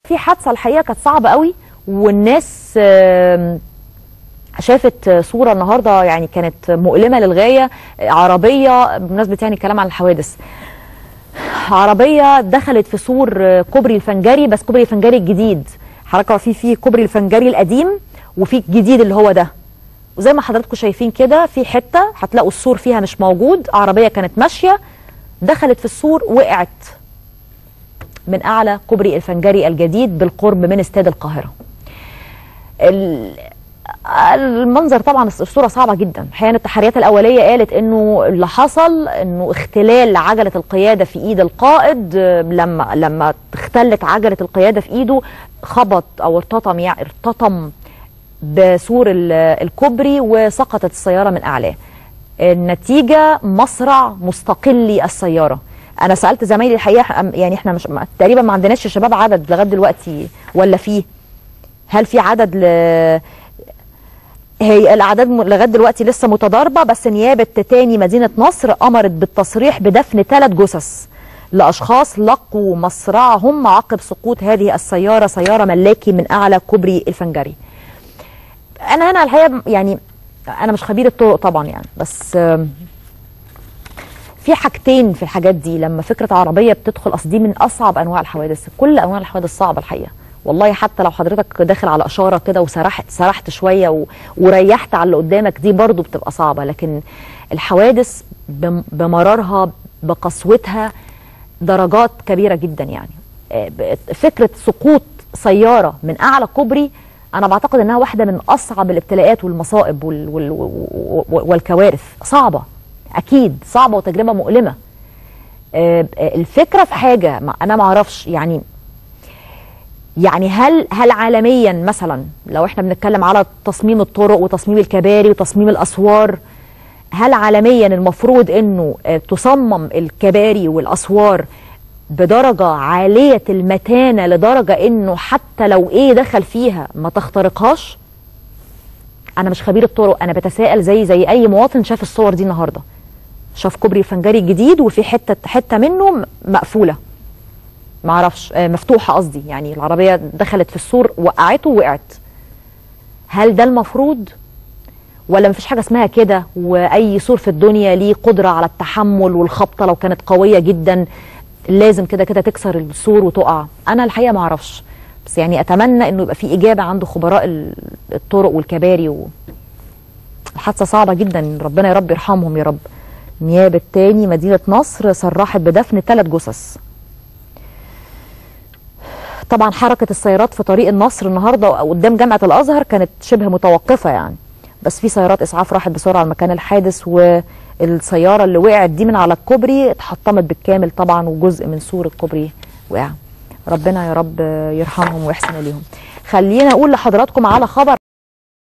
في حادثه الحقيقه كانت صعبه قوي والناس آم، شافت صوره النهارده يعني كانت مؤلمه للغايه عربيه بمناسبه يعني الكلام عن الحوادث عربيه دخلت في سور كوبري الفنجري بس كوبري الفنجري الجديد حركه في فيه كوبري الفنجري القديم وفي الجديد اللي هو ده وزي ما حضراتكم شايفين كده في حته هتلاقوا السور فيها مش موجود عربيه كانت ماشيه دخلت في السور وقعت من اعلى كوبري الفنجري الجديد بالقرب من استاد القاهره ال- المنظر طبعا الصوره صعبه جدا احيانا التحريات الاوليه قالت انه اللي حصل انه اختلال عجله القياده في ايد القائد آه، لما لما اختلت عجله القياده في ايده خبط او ارتطم يعني ارتطم بسور ال- الكوبري وسقطت السياره من اعلاه النتيجه مصرع مستقلي السياره انا سالت زمايلي الحقيقه يعني احنا مش ما- تقريبا ما عندناش يا شباب عدد لغايه دلوقتي ولا فيه هل في عدد ل هي الاعداد م- لغايه دلوقتي لسه متضاربه بس نيابه تاني مدينه نصر امرت بالتصريح بدفن ثلاث جثث لاشخاص لقوا مصرعهم عقب سقوط هذه السياره سياره ملاكي من اعلى كوبري الفنجري. انا هنا الحقيقه يعني انا مش خبير الطرق طبعا يعني بس آم، في حاجتين في الحاجات دي لما فكره عربيه بتدخل اصل دي من اصعب انواع الحوادث كل انواع الحوادث صعبه الحقيقه والله حتى لو حضرتك داخل على اشاره كده وسرحت سرحت شويه و... وريحت على اللي قدامك دي برضو بتبقى صعبه لكن الحوادث بم... بمرارها بقسوتها درجات كبيره جدا يعني آه، ب- فكره سقوط سياره من اعلى كوبري انا بعتقد انها واحده من اصعب الابتلاءات والمصائب وال... وال... وال... والكوارث صعبه اكيد صعبه وتجربه مؤلمه آه، آه، الفكره في حاجه ما انا ما اعرفش يعني يعني هل هل عالميا مثلا لو احنا بنتكلم على تصميم الطرق وتصميم الكباري وتصميم الاسوار هل عالميا المفروض انه آه، تصمم الكباري والاسوار بدرجه عاليه المتانه لدرجه انه حتى لو ايه دخل فيها ما تخترقهاش انا مش خبير الطرق انا بتساءل زي زي اي مواطن شاف الصور دي النهارده شاف كوبري الفنجري الجديد وفي حته حته منه م- مقفوله ما اعرفش آه، مفتوحه قصدي يعني العربيه دخلت في السور وقعته وقعت هل ده المفروض ولا مفيش حاجه اسمها كده واي سور في الدنيا ليه قدره على التحمل والخبطه لو كانت قويه جدا لازم كده كده تكسر السور وتقع انا الحقيقه ما اعرفش بس يعني اتمنى انه يبقى في اجابه عند خبراء ال- الطرق والكباري و... الحادثه صعبه جدا ربنا يا رب يرحمهم يا رب نيابه تاني مدينه نصر صرحت بدفن ثلاث جثث طبعا حركه السيارات في طريق النصر النهارده قدام جامعه الازهر كانت شبه متوقفه يعني بس في سيارات اسعاف راحت بسرعه لمكان الحادث والسياره اللي وقعت دي من على الكوبري اتحطمت بالكامل طبعا وجزء من سور الكوبري وقع ربنا يا رب يرحمهم ويحسن اليهم خلينا اقول لحضراتكم على خبر